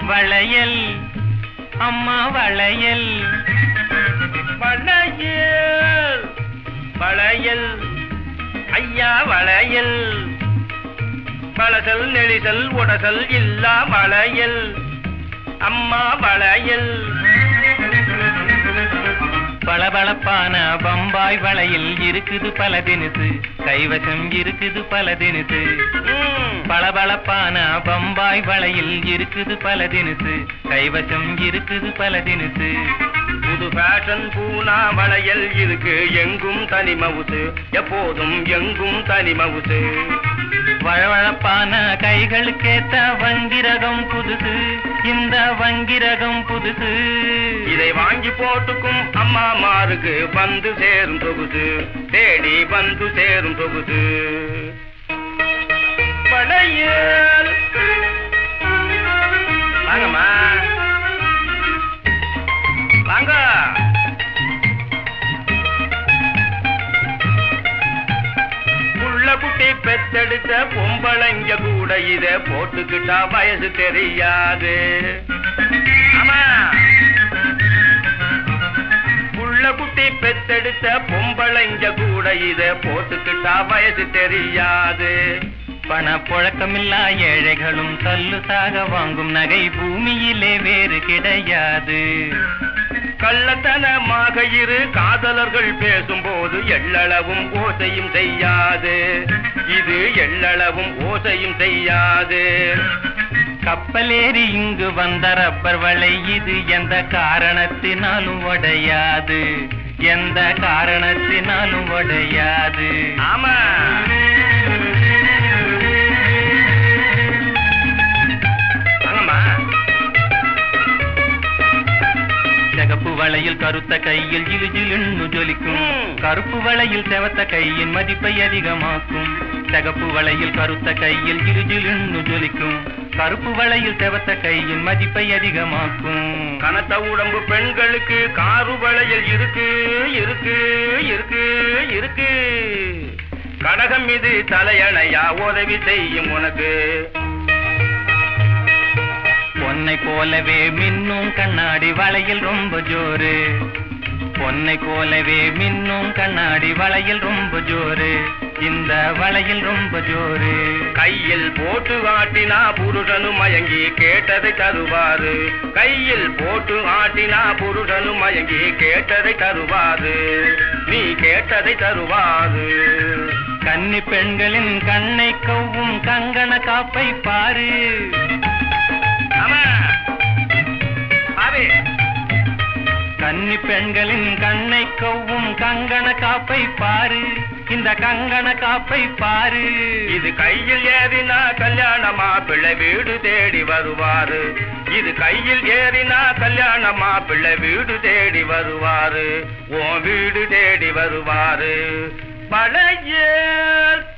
வளையல் அம்மா வளையல் வளையல் வளையல் ஐயா வளையல் வளசல் நெளிசல் உடசல் இல்லா வளையல் அம்மா வளையல் பளபளப்பான பம்பாய் வளையல் இருக்குது பல தினுசு கைவசம் இருக்குது பல தினுசு ம், பளபளப்பான பம்பாய் வளையல் இருக்குது பல தினுசு கைவசம் இருக்குது பல தினுசு புது ஃபேஷன் பூனா வளையல் இருக்கு எங்கும் தனி மவுசு எப்போதும் எங்கும் தனி மவுசு வழவழப்பான கைகளுக்கேத்த வங்கிரகம் புதுசு இந்த வங்கிரகம் புதுசு இதை வாங்கி போட்டுக்கும் அம்மா மாருக்கு வந்து சேரும் தொகுது தேடி வந்து சேரும் தொகுது வளையல் வாங்கம்மா வாங்க புள்ள குட்டி பெத்தெடுத்த பொம்பளைங்க கூட இத போட்டுக்கிட்டா வயசு தெரியாது ஆமா புள்ள குட்டி பெத்தெடுத்த பொம்பளைங்க கூட இத போட்டுக்கிட்டா வயசு தெரியாது பண புழக்கமில்லா ஏழைகளும் தள்ளு சாக வாங்கும் நகை பூமியிலே வேறு கிடையாது கள்ளத்தனமாக இரு காதலர்கள் பேசும்போது எள்ளளவும் ஓசையும் செய்யாது இது எள்ளளவும் ஓசையும் செய்யாது கப்பலேறி இங்கு வந்த ரப்பர் வலை இது எந்த காரணத்தினாலும் உடையாது எந்த காரணத்தினாலும் உடையாது ஆமா வாங்கம்மா சிகப்பு வளையில் கருத்த கையில் ஜிலு ஜிலுன்னு ஜொலிக்கும் ம். கருப்பு வளையில் செவத்த கையின் மதிப்பை அதிகமாக்கும் சிகப்பு வளையில் கருத்த கையில் ஜிலு ஜிலுன்னு ஜொலிக்கும் கருப்பு வளையில் செவத்த கையின் மதிப்பை அதிகமாக்கும் கனத்த உடம்பு பெண்களுக்கு காரு வளையல் இருக்கு இருக்கு இருக்கு இருக்கு கடகம் இது தலையணையா உதவி செய்யும் உனக்கு பொன்னை போலவே மின்னும் கண்ணாடி வளையல் ரொம்ப ஜோரு பொன்னை போலவே மின்னும் கண்ணாடி வளையல் ரொம்ப ஜோரு இந்த வளையல் ரொம்ப ஜோரு கையில் போட்டு ஆட்டினா புருஷனும் மயங்கி கேட்டதை தருவாரு கையில் போட்டு ஆட்டினா புருஷனும் மயங்கி கேட்டதை தருவாரு நீ கேட்டதை தருவாரு கன்னி பெண்களின் கண்ணை கவ்வும் கங்கண காப்பை பாரு ஆமா ஆவே கன்னி பெண்களின் கண்ணை கவ்வும் கங்கண காப்பை பாரு இந்த கங்கண காப்பை பாரு இது கையில் ஏறினா கல்யாணமா பிள்ளை வீடு தேடி வருவாரு இது கையில் ஏறினா கல்யாணமா பிள்ளை வீடு தேடி வருவாரு உன் வீடு தேடி வருவாரு மலையேல்